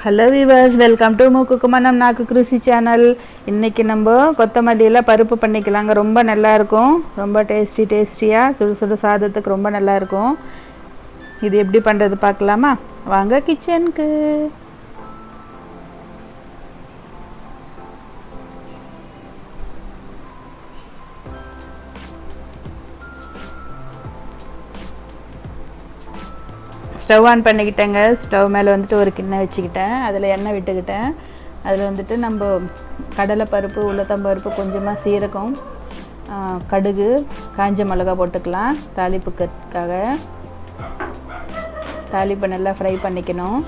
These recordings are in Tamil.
ஹலோ விவர்ஸ் வெல்கம் டு மூக்குக்குமனம் நாக்கு குருசி சேனல் இன்றைக்கி நம்ம கொத்தமல்லியில் பருப்பு பண்ணிக்கலாங்க ரொம்ப நல்லா இருக்கும் ரொம்ப டேஸ்டி டேஸ்டியாக சுடு சுடு சாதத்துக்கு ரொம்ப நல்லா இருக்கும் இது எப்படி பண்ணுறது பார்க்கலாமா வாங்க கிச்சனுக்கு ஸ்டவ் ஆன் பண்ணிக்கிட்டேங்க ஸ்டவ் மேலே வந்துட்டு ஒரு கிண்ணம் வச்சுக்கிட்டேன் அதில் எண்ணெய் விட்டுக்கிட்டேன் அதில் வந்துட்டு நம்ம கடலைப்பருப்பு உளுத்தம்பருப்பு கொஞ்சமாக சீரகம் ஆ, கடுகு காஞ்ச மிளகா போட்டுக்கலாம் தாளிப்புக்காக தாளிப்பை நல்லா ஃப்ரை பண்ணிக்கணும்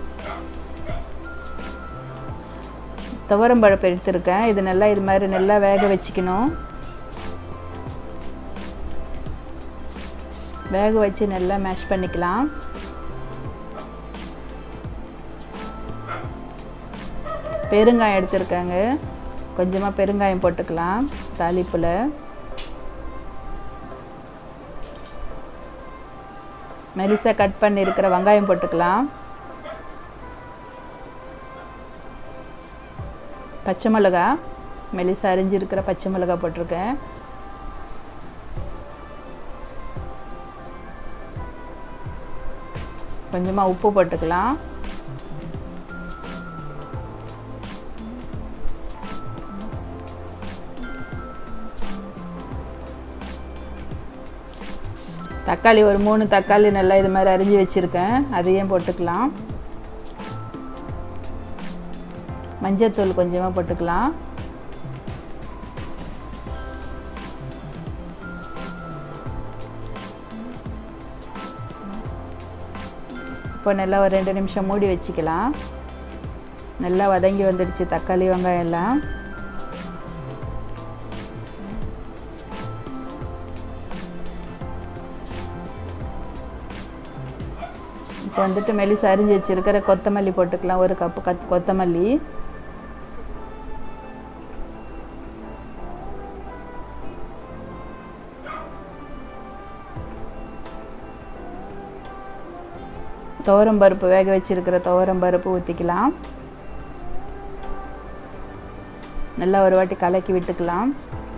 துவரம்பழப்பு எடுத்திருக்கேன் இது நல்லா இது மாதிரி நல்லா வேக வச்சுக்கணும் வேக வச்சு நல்லா மேஷ் பண்ணிக்கலாம் பெருங்காயம் எடுத்திருக்காங்க கொஞ்சமாக பெருங்காயம் போட்டுக்கலாம் தாளிப்பில் மெலிசாக கட் பண்ணியிருக்கிற வெங்காயம் போட்டுக்கலாம் பச்சை மிளகா மெலிசா அரிஞ்சிருக்கிற பச்சை மிளகா போட்டிருக்கேன் கொஞ்சமாக உப்பு போட்டுக்கலாம் தக்காளி ஒரு மூணு தக்காளி நல்லா இது மாதிரி அரிஞ்சு வச்சுருக்கேன் அதையும் போட்டுக்கலாம் மஞ்சத்தூள் கொஞ்சமாக போட்டுக்கலாம் இப்போ நல்லா ஒரு ரெண்டு நிமிஷம் மூடி வச்சுக்கலாம் நல்லா வதங்கி வந்துடுச்சு தக்காளி வெங்காயம் எல்லாம் இப்போ வந்துட்டு மெலிசு அரிஞ்சு வச்சிருக்கிற கொத்தமல்லி போட்டுக்கலாம் ஒரு கப்பு கத் கொத்தமல்லி துவரம் பருப்பு வேக வச்சிருக்கிற துவரம் பருப்பு ஊற்றிக்கலாம் நல்லா ஒரு வாட்டி கலக்கி விட்டுக்கலாம்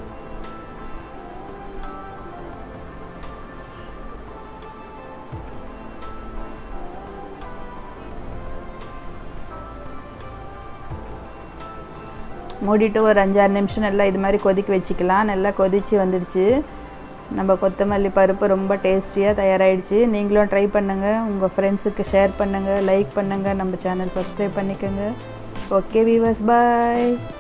மூடிட்டு ஒரு அஞ்சாறு நிமிஷம் நல்லா இது மாதிரி கொதிக்க வச்சுக்கலாம் நல்லா கொதித்து வந்துடுச்சு நம்ம கொத்தமல்லி பருப்பு ரொம்ப டேஸ்டியாக தயாராகிடுச்சு நீங்களும் ட்ரை பண்ணுங்கள் உங்கள் ஃப்ரெண்ட்ஸுக்கு ஷேர் பண்ணுங்கள் லைக் பண்ணுங்கள் நம்ம சேனல் சப்ஸ்கிரைப் பண்ணிக்கோங்க ஓகே வீவர்ஸ் பாய்